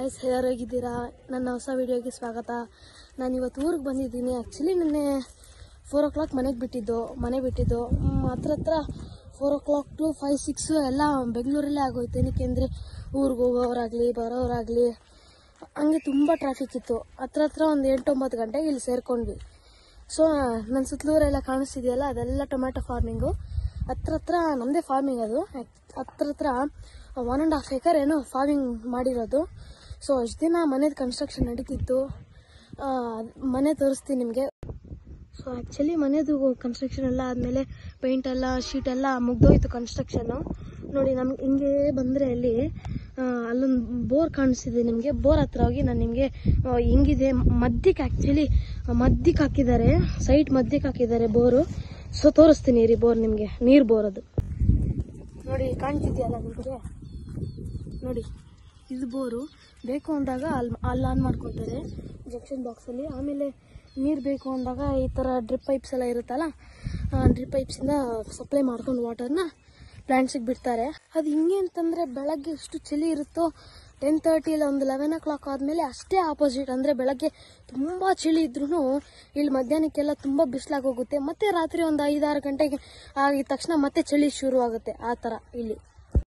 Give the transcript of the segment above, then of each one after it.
guys ಹೇಗಿದ್ದೀರಾ ನನ್ನ ಹೊಸ ವಿಡಿಯೋಗೆ ಸ್ವಾಗತ ನಾನು ಇವತ್ತು ಊರಿಗೆ ಬಂದಿದ್ದೀನಿ ಆ್ಯಕ್ಚುಲಿ ನಿನ್ನೆ ಫೋರ್ ಓ ಕ್ಲಾಕ್ ಮನೆಗೆ ಬಿಟ್ಟಿದ್ದು ಮನೆ ಬಿಟ್ಟಿದ್ದು ಮ್, ಹತ್ರ ಹತ್ರ four o'clock to five six ಎಲ್ಲ ಬೆಂಗಳೂರಲ್ಲೇ ಆಗೋಯ್ತು ಏನಕ್ಕೆ ಅಂದರೆ ಊರಿಗೆ ಹೋಗೋರಾಗಲಿ ಬರೋರಾಗಲಿ ಹಂಗೆ ತುಂಬ ಟ್ರಾಫಿಕ್ ಇತ್ತು ಹತ್ರ ಹತ್ರ ಒಂದು ಎಂಟು ಒಂಬತ್ತು ಗಂಟೆಗೆ ಇಲ್ಲಿ ಸೇರ್ಕೊಂಡ್ವಿ ಸೊ ನನ್ನ ಸುತ್ತಲೂರೆಲ್ಲ ಕಾಣಿಸ್ತಿದೆಯಲ್ಲ ಅದೆಲ್ಲ ಟೊಮ್ಯಾಟೊ ಫಾರ್ಮಿಂಗು ಹತ್ರ ಹತ್ರ ನಮ್ಮದೇ ಫಾರ್ಮಿಂಗ್ ಅದು ಹತ್ರ ಹತ್ರ ಒನ್ ಆ್ಯಂಡ್ ಹಾಫ್ ಏಕರ್ ಏನೋ ಫಾರ್ಮಿಂಗ್ ಮಾಡಿರೋದು ಸೊ ಅಷ್ಟು ದಿನ ಮನೇದು ಕನ್ಸ್ಟ್ರಕ್ಷನ್ ನಡೀತಿತ್ತು ಆ, ಮನೆ ತೋರಿಸ್ತೀನಿ ನಿಮಗೆ ಸೊ ಆ್ಯಕ್ಚುಲಿ ಮನೆದು ಕನ್ಸ್ಟ್ರಕ್ಷನ್ ಎಲ್ಲ ಆದಮೇಲೆ ಪೇಂಟ್ ಎಲ್ಲ ಶೀಟ್ ಎಲ್ಲ ಮುಗ್ದೋಯ್ತು ಕನ್ಸ್ಟ್ರಕ್ಷನ್ನು ನೋಡಿ ನಮ್ಗೆ ಹಿಂಗೆ ಬಂದರೆ ಅಲ್ಲಿ ಆ, ಅಲ್ಲೊಂದು ಬೋರ್ ಕಾಣಿಸ್ತಿದೆ ನಿಮಗೆ ಬೋರ್ ಹತ್ರ ಹೋಗಿ ನಾನು ನಿಮಗೆ ಹಿಂಗಿದೆ ಮಧ್ಯಕ್ಕೆ ಆ್ಯಕ್ಚುಲಿ ಮಧ್ಯಕ್ಕೆ ಹಾಕಿದ್ದಾರೆ ಸೈಟ್ ಮಧ್ಯಕ್ಕೆ ಹಾಕಿದ್ದಾರೆ ಬೋರು ಸೊ ತೋರಿಸ್ತೀನಿ ರೀ ಬೋರ್ ನಿಮಗೆ ನೀರು ಬೋರ್ ಅದು ನೋಡಿ ಕಾಣ್ತಿದೆಯಲ್ಲ ನಿಮಗೆ ನೋಡಿ ಇದು ಬೋರು ಬೇಕು ಅಂದಾಗ ಅಲ್ಲಿ ಅಲ್ಲಿ ಆನ್ ಮಾಡ್ಕೊತಾರೆ ಜಂಕ್ಷನ್ ಬಾಕ್ಸಲ್ಲಿ ಆಮೇಲೆ ನೀರು ಬೇಕು ಅಂದಾಗ ಈ ಥರ ಡ್ರಿಪ್ ಪೈಪ್ಸ್ ಎಲ್ಲ ಇರುತ್ತಲ್ಲ ಡ್ರಿಪ್ ಪೈಪ್ಸಿಂದ ಸಪ್ಲೈ ಮಾಡ್ಕೊಂಡು ವಾಟರ್ನ ಪ್ಲ್ಯಾಂಟ್ಸಿಗೆ ಬಿಡ್ತಾರೆ ಅದು ಹಿಂಗೆ ಅಂತಂದರೆ ಬೆಳಗ್ಗೆ ಎಷ್ಟು ಚಳಿ ಇರುತ್ತೋ ಟೆನ್ ತರ್ಟಿ ಇಲ್ಲ ಒಂದು ಲೆವೆನ್ ಓ ಕ್ಲಾಕ್ ಆದಮೇಲೆ ಅಷ್ಟೇ ಆಪೋಸಿಟ್ ಅಂದರೆ ಬೆಳಗ್ಗೆ ತುಂಬ ಚಳಿ ಇದ್ರೂ ಇಲ್ಲಿ ಮಧ್ಯಾಹ್ನಕ್ಕೆಲ್ಲ ತುಂಬ ಬಿಸಿಲಾಗಿ ಹೋಗುತ್ತೆ ಮತ್ತೆ ರಾತ್ರಿ ಒಂದು ಐದಾರು ಗಂಟೆಗೆ ಆಗಿದ ತಕ್ಷಣ ಮತ್ತೆ ಚಳಿ ಶುರು ಆಗುತ್ತೆ ಆ ಥರ ಇಲ್ಲಿ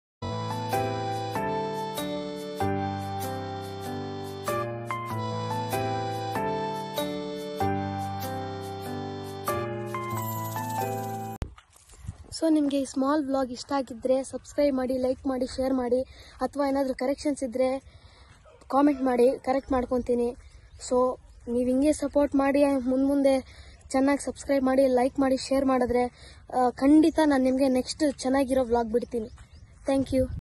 ಸೊ ನಿಮಗೆ ಈ ಸ್ಮಾಲ್ ಬ್ಲಾಗ್ ಇಷ್ಟ ಆಗಿದ್ದರೆ ಸಬ್ಸ್ಕ್ರೈಬ್ ಮಾಡಿ ಲೈಕ್ ಮಾಡಿ ಶೇರ್ ಮಾಡಿ ಅಥವಾ ಏನಾದರೂ ಕರೆಕ್ಷನ್ಸ್ ಇದ್ದರೆ ಕಾಮೆಂಟ್ ಮಾಡಿ ಕರೆಕ್ಟ್ ಮಾಡ್ಕೊತೀನಿ ಸೊ ನೀವು ಹಿಂಗೆ ಸಪೋರ್ಟ್ ಮಾಡಿ ಮುಂದೆ ಮುಂದೆ ಚೆನ್ನಾಗಿ ಸಬ್ಸ್ಕ್ರೈಬ್ ಮಾಡಿ ಲೈಕ್ ಮಾಡಿ ಶೇರ್ ಮಾಡಿದ್ರೆ ಆ, ಖಂಡಿತ ನಾನು ನಿಮಗೆ ನೆಕ್ಸ್ಟ್ ಚೆನ್ನಾಗಿರೋ ವ್ಲಾಗ್ ಬಿಡ್ತೀನಿ ಥ್ಯಾಂಕ್ ಯು